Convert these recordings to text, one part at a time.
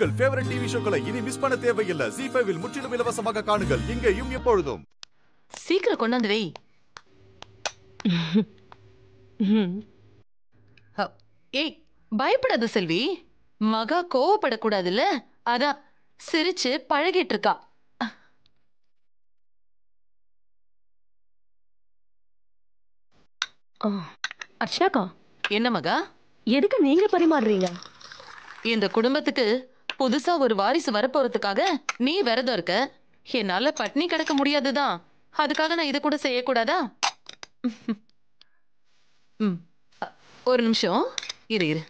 உங்கள் favourite TV ஷோக்களை இனி miss பண்ண தேவையில்லை ஜி ஃபைவில் முற்றிலும் இலவசமாக காணுங்கள் இங்கேயும் எப்பொழுதும் சீக்கிரம் கொண்டாந்து வை அ, ஏய் பயப்படாத செல்வி மகா கோவப்படக்கூடாதுல்ல அதான் சிரிச்சு பழகிட்டு இருக்கா அர்ஷாக்கா என்ன மகா எதுக்கு நீங்க பரிமாறுறீங்க இந்த குடும்பத்துக்கு புதுசா ஒரு வாரிசு வரப்போறதுக்காக நீ விரதம் இருக்க என்னால பட்னி கிடக்க முடியாதுதான் அதுக்காக நான் இதை கூட செய்யக்கூடாதா ம். அ, ஒரு நிமிஷம் இரு இரு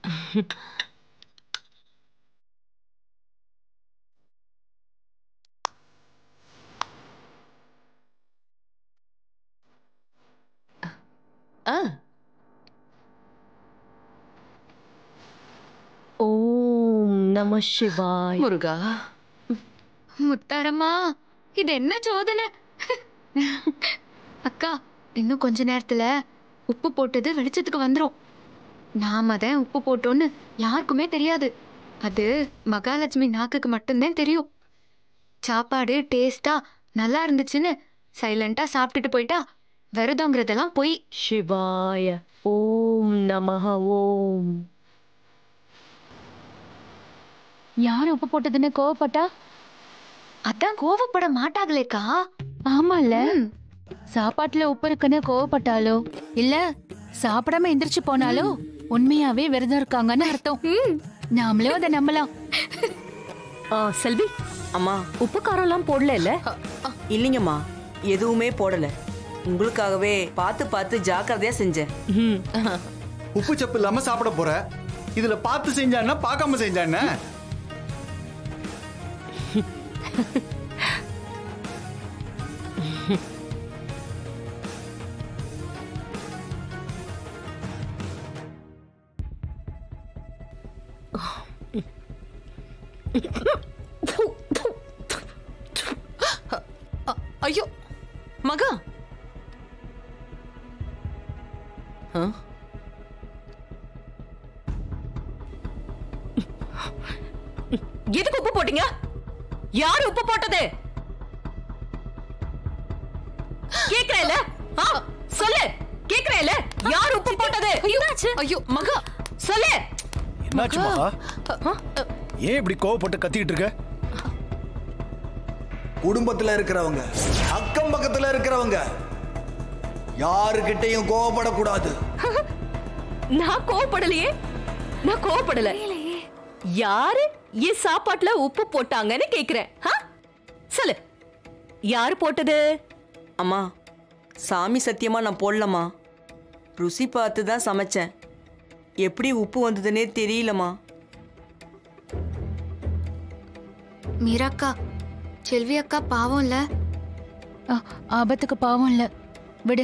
ஆ ஓம் நம சிவாய் முருகா முத்தாரம்மா இது என்ன சோதனை அக்கா இன்னும் கொஞ்ச நேரத்துல உப்பு போட்டது வெளிச்சத்துக்கு வந்துரும் நாம தான் உப்பு போட்டோன்னு யாருக்குமே தெரியாது அது மகாலட்சுமி நாக்குக்கு மட்டும்தான் தெரியும் சாப்பாடு டேஸ்டா நல்லா இருந்துச்சுன்னு சைலண்டா சாப்பிட்டுட்டு போயிட்டா விரதங்கிறதெல்லாம் போய் சிவாய ஓம் நமஹ ஓம் யார் உப்பு போட்டதுன்னு கோவப்பட்டா அதான் கோவப்பட மாட்டாங்களேக்கா ஆமால சாப்பாட்டுல உப்பு இருக்குன்னு கோவப்பட்டாலோ இல்ல சாப்பிடாம எந்திரிச்சு போனாலோ உண்மையாவே விரதம் இருக்காங்கன்னு அர்த்தம் நாமளே அதை நம்பலாம் ஆ, செல்வி அம்மா உப்பு காரம்லாம் போடல இல்ல இல்லைங்கம்மா எதுவுமே போடல உங்களுக்காகவே பார்த்து பார்த்து ஜாக்கிரதையா செஞ்சேன் ம். உப்பு சப்பு இல்லாம சாப்பிட போற இதுல பார்த்து செஞ்சான்னா பார்க்காம செஞ்சானே ஐயோ மகா ஆ? எதுக்கு உப்பு போட்டீங்க யாரு உப்பு போட்டது கேக்குறேல சொல்லு கேக்குறேல யார் உப்பு போட்டது ஐயோ மகா சொல்லு என்னாச்சு மகா ஏன் இப்படி கோவப்பட்டு கத்திக்கிட்டு இருக்க குடும்பத்துல இருக்கிறவங்க அக்கம் பக்கத்துல இருக்கிறவங்க யாருகிட்டயும் கோவப்படக்கூடாது நான் கோவப்படலையே நான் கோவப்படல யாரு என் சாப்பாட்டுல உப்பு போட்டாங்கன்னு கேக்குறேன் ஆ? சொல்லு யாரு போட்டது அம்மா சாமி சத்தியமா நான் போடலம்மா ருசி பார்த்து தான் சமைச்சேன் எப்படி உப்பு வந்ததுன்னே தெரியலம்மா மீராக்கா செல்வி அக்கா பாவம் இல்ல ஆபத்துக்கு பாவம் இல்ல விடு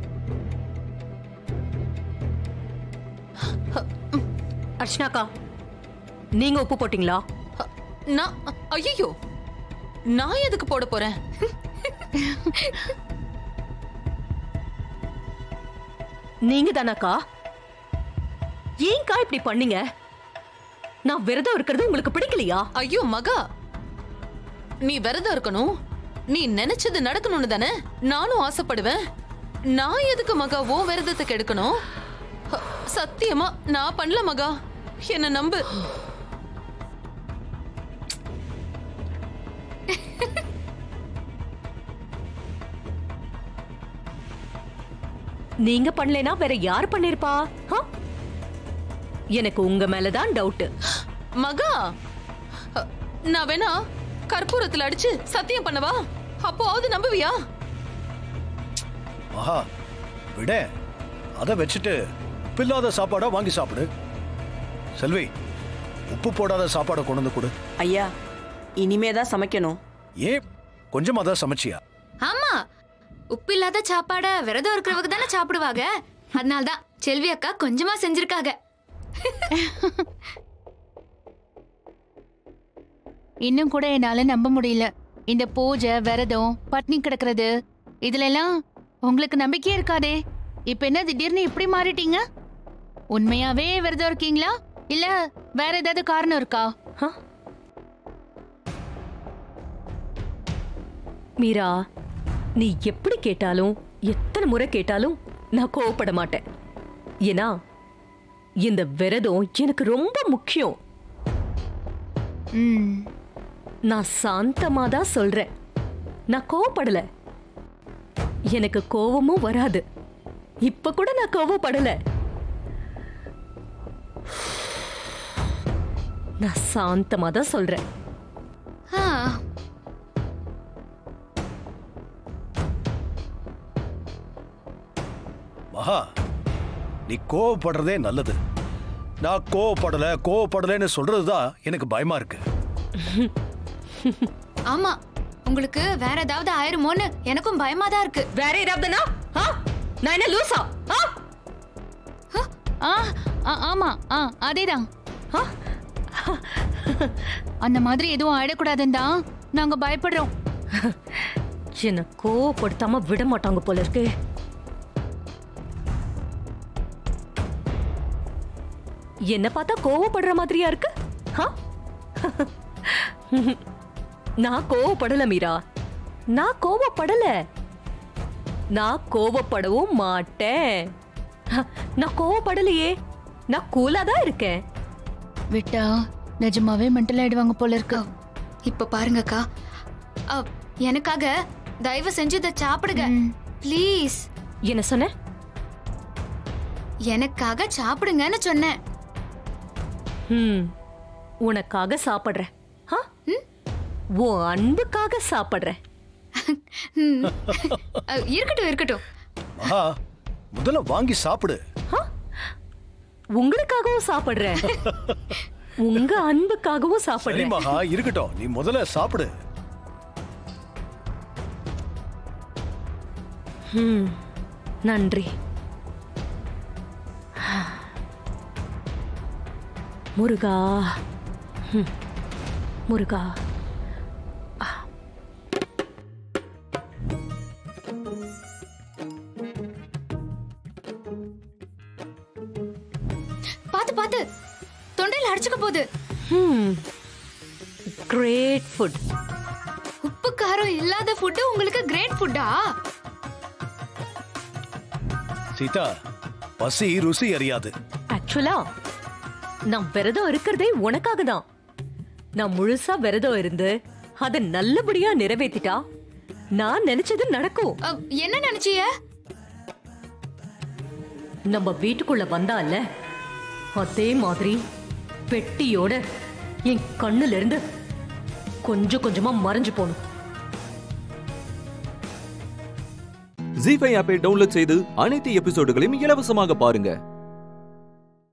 அர்ச்சனாக்கா நீங்க உப்பு போட்டீங்களா நான் ஐயோ நான் எதுக்கு போட போறேன் நீங்க தானாக்கா ஏன்க்கா இப்படி பண்ணீங்க நான் விரதம் இருக்கிறது உங்களுக்கு பிடிக்கலையா ஐயோ மகா நீ விரதம் இருக்கணும் நீ நினைச்சது நடக்கணும்னு தானே நானும் ஆசைப்படுவேன் நான் எதுக்கு மகா ஓ விரதத்துக்கு எடுக்கணும் அ, சத்தியமா நான் பண்ணல மகா என்ன நம்பு நீங்க பண்ணலைனா வேற யார் பண்ணிருப்பா ஆ? எனக்கு உங்க மேலதான் டவுட் மகா அ, நான் வேணா கற்பூரத்துல அடிச்சு சத்தியம் பண்ணவா அப்போவாவது நம்புவியா மகா விட அதை வச்சுட்டு உப்பில்லாத சாப்பாடா வாங்கி சாப்பிடு செல்வி உப்பு போடாத சாப்பாடை கொண்டு வந்து கொடு ஐயா இனிமே தான் சமைக்கணும் ஏன் கொஞ்சமா தான் சமைச்சியா ஆமா உப்பு இல்லாத சாப்பாட விரதம் இருக்கிறவங்க தானே சாப்பிடுவாங்க அதனால்தான் செல்வி அக்கா கொஞ்சமா செஞ்சிருக்காங்க இன்னும் கூட என்னால நம்ப முடியல இந்த பூஜை விரதம் பட்னி கிடக்கிறது இதுல எல்லாம் உங்களுக்கு நம்பிக்கையே இருக்காதே இப்ப என்ன திடீர்னு இப்படி மாறிட்டீங்க உண்மையாவே விரதம் இருக்கீங்களா இல்ல வேற ஏதாவது காரணம் இருக்கா ஆ? மீரா நீ எப்படி கேட்டாலும் எத்தனை முறை கேட்டாலும் நான் கோவப்பட மாட்டேன் ஏன்னா இந்த விரதம் எனக்கு ரொம்ப முக்கியம் ம் நான் சாந்தமா தான் சொல்றேன் நான் கோவப்படல எனக்கு கோவமும் வராது இப்ப கூட நான் கோவப்படல நான் சாந்தமா தான் சொல்றேன் ஆ மகா நீ கோவப்படுறதே நல்லது நான் கோவப்படல கோவப்படலைன்னு சொல்றதுதான் எனக்கு பயமா இருக்கு ஆமா உங்களுக்கு வேற ஏதாவது ஆயிருமோன்னு எனக்கும் பயமா தான் இருக்கு வேற ஏதாவதுனா ஆ? நான் என்ன லூசா ஆ? ஆ ஆ, ஆமா ஆ அதேதான் ஆ? அந்த மாதிரி எதுவும் ஆயிடக்கூடாதுன்னு தான் நாங்க பயப்படுறோம் என்ன கோவப்படுத்தாம விட மாட்டாங்க போல இருக்கு என்ன பார்த்தா கோவப்படுற மாதிரியா இருக்கு ஆ? நான் கோவப்படல மீரா நான் கோவப்படல நான் கோவப்படவும் மாட்டேன் ஹ, நான் கோவப்படலையே நான் கூலா தான் இருக்கேன் விட்டா நிஜமாவே மென்டல் ஆயிடுவாங்க போல இருக்கு இப்ப பாருங்கக்கா அ, எனக்காக தயவு செஞ்சு இதை சாப்பிடுங்க ம். ப்ளீஸ் என்ன சொன்ன எனக்காக சாப்பிடுங்கன்னு சொன்னேன் ம் உனக்காக சாப்பிடுறேன் ஆ? உன் அன்புக்காக சாப்பிடுறேன் ம். அ, இருக்கட்டும் இருக்கட்டும் மகா முதல்ல வாங்கி சாப்பிடு உங்களுக்காகவும் சாப்பிடுறேன் உங்க அன்புக்காகவும் சரி சாப்பிடுறேன் மகா இருக்கட்டும் நீ முதல்ல சாப்பிடு ம், நன்றி முருகா ம், முருகா பாத்து பாத்து தொண்டையில அடிச்சுக்க போகுது கிரேட் ஃபுட் உப்பு காரம் இல்லாத ஃபுட்டு உங்களுக்கு கிரேட் ஃபுட்டா சீதா பசி ருசி அறியாது ஆக்சுவலா நான் விரதம் இருக்கிறதே உனக்காக தான் நான் முழுசா விரதம் இருந்து அதை நல்லபடியா நிறைவேத்திட்டா நான் நினைச்சது நடக்கும் அ, என்ன நினைச்சிய நம்ம வீட்டுக்குள்ள வந்தால அதே மாதிரி பெட்டியோட என் கண்ணுல இருந்து கொஞ்சம் கொஞ்சமா மறைஞ்சு போகணும் ஜி ஃபைவ் ஆப்பை டவுன்லோட் செய்து அனைத்து எபிசோடுகளையும் இலவசமாக பாருங்க